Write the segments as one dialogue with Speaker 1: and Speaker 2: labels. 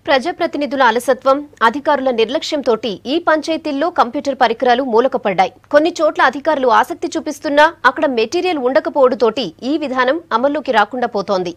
Speaker 1: ప్రజాప్రతినిధుల అలసత్వం అధికారుల నిర్లక్ష్యంతోటి ఈ పంచాయతీల్లో కంప్యూటర్ పరికరాలు మూలకపడ్డాయి కొన్ని చోట్ల అధికారులు ఆసక్తి చూపిస్తున్నా అక్కడ మెటీరియల్ ఉండకపోవడంతోటి ఈ విధానం అమల్లోకి రాకుండా పోతోంది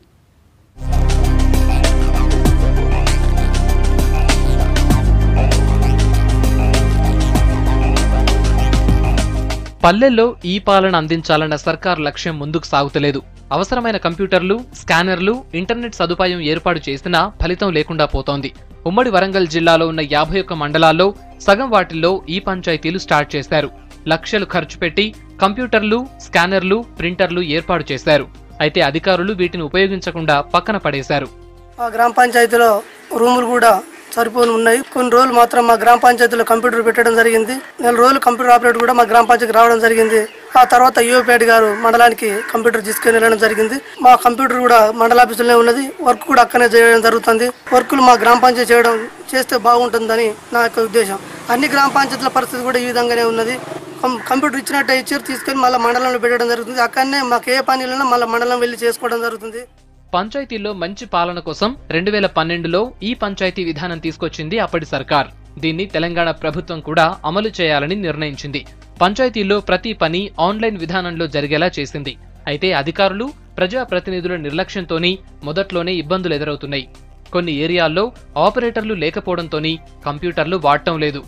Speaker 2: పల్లెల్లో ఈ పాలన అందించాలన్న సర్కార్ లక్ష్యం ముందుకు సాగుతలేదు అవసరమైన కంప్యూటర్లు స్కానర్లు ఇంటర్నెట్ సదుపాయం ఏర్పాటు చేసినా ఫలితం లేకుండా పోతోంది ఉమ్మడి వరంగల్ జిల్లాలో ఉన్న యాభై ఒక్క మండలాల్లో సగం వాటిల్లో ఈ పంచాయతీలు స్టార్ట్ చేశారు లక్షలు ఖర్చు పెట్టి కంప్యూటర్లు స్కానర్లు ప్రింటర్లు ఏర్పాటు చేశారు అయితే అధికారులు వీటిని ఉపయోగించకుండా పక్కన పడేశారు
Speaker 3: మా గ్రామ పంచాయతీలో రూములు కూడా సరిపోని ఉన్నాయి కొన్ని రోజులు మాత్రం మా గ్రామ పంచాయతీలో కంప్యూటర్ పెట్టడం జరిగింది నెల రోజులు కంప్యూటర్ ఆపరేటర్ కూడా మా గ్రామ పంచాయతీకి రావడం జరిగింది ఆ తర్వాత యువపేట గారు మండలానికి కంప్యూటర్ తీసుకుని వెళ్ళడం జరిగింది మా కంప్యూటర్ కూడా మండల ఆఫీసులోనే ఉన్నది వర్క్ కూడా అక్కనే చేయడం జరుగుతుంది వర్కులు మా గ్రామ పంచాయతీ చేయడం చేస్తే బాగుంటుందని నా యొక్క ఉద్దేశం అన్ని గ్రామ పంచాయతీల పరిస్థితి కూడా ఈ విధంగానే ఉన్నది కం- కంప్యూటర్ ఇచ్చినట్టు ఇచ్చారు తీసుకొని మళ్ళీ మండలంలో పెట్టడం జరుగుతుంది అక్కడనే మాకు ఏ పనిలో మళ్ళీ మండలం వెళ్ళి చేసుకోవడం జరుగుతుంది
Speaker 2: పంచాయతీల్లో మంచి పాలన కోసం రెండు వేల పన్నెండులో ఈ పంచాయతీ విధానం తీసుకొచ్చింది అప్పటి సర్కార్ దీన్ని తెలంగాణ ప్రభుత్వం కూడా అమలు చేయాలని నిర్ణయించింది పంచాయతీల్లో ప్రతి పని ఆన్లైన్ విధానంలో జరిగేలా చేసింది అయితే అధికారులు ప్రజాప్రతినిధుల నిర్లక్ష్యంతోని మొదట్లోనే ఇబ్బందులు ఎదురవుతున్నాయి కొన్ని ఏరియాల్లో ఆపరేటర్లు లేకపోవడంతోని కంప్యూటర్లు వాడటం లేదు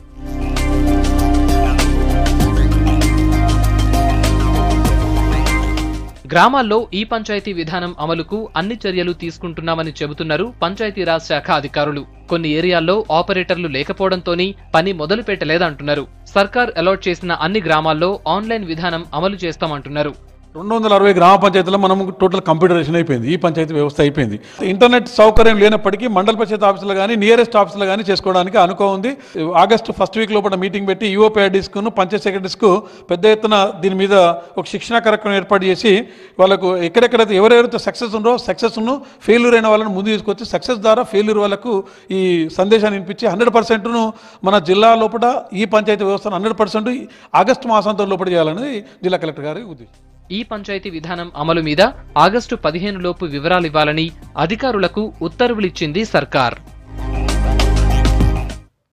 Speaker 2: గ్రామాల్లో ఈ పంచాయతీ విధానం అమలుకు అన్ని చర్యలు తీసుకుంటున్నామని చెబుతున్నారు పంచాయతీరాజ్ శాఖ అధికారులు కొన్ని ఏరియాల్లో ఆపరేటర్లు లేకపోవడంతోని పని మొదలు పెట్టలేదంటున్నారు సర్కార్ అలాట్ చేసిన అన్ని గ్రామాల్లో ఆన్లైన్ విధానం అమలు చేస్తామంటున్నారు
Speaker 4: రెండు వందల అరవై గ్రామ పంచాయతీలో మనం టోటల్ కంప్యూటరేషన్ అయిపోయింది ఈ పంచాయతీ వ్యవస్థ అయిపోయింది ఇంటర్నెట్ సౌకర్యం లేనప్పటికీ మండల పరిషత్ ఆఫీసులు కానీ నియరెస్ట్ ఆఫీసులు కానీ చేసుకోవడానికి అనుకో ఉంది ఆగస్టు ఫస్ట్ వీక్ లోపల మీటింగ్ పెట్టి యూఓపీఐడీస్కును పంచాయత్ సెక్రటరీస్కు పెద్ద ఎత్తున దీని మీద ఒక శిక్షణా కార్యక్రమం ఏర్పాటు చేసి వాళ్ళకు ఎక్కడెక్కడైతే ఎవరెవరైతే సక్సెస్ ఉందో సక్సెస్ను ఫెయిల్యూర్ అయిన వాళ్ళని ముందు తీసుకొచ్చి సక్సెస్ ద్వారా ఫెయిల్యూర్ వాళ్ళకు ఈ సందేశాన్ని వినిపించి హండ్రెడ్ పర్సెంట్ను మన జిల్లా లోపల ఈ పంచాయతీ వ్యవస్థను హండ్రెడ్ పర్సెంట్ ఆగస్టు మాసాంతం లోపల చేయాలనేది జిల్లా కలెక్టర్ గారి ఉద్దేశం
Speaker 2: ఈ పంచాయతీ విధానం అమలు మీద ఆగస్టు పదిహేను లోపు వివరాలివ్వాలని అధికారులకు ఉత్తర్వులిచ్చింది సర్కార్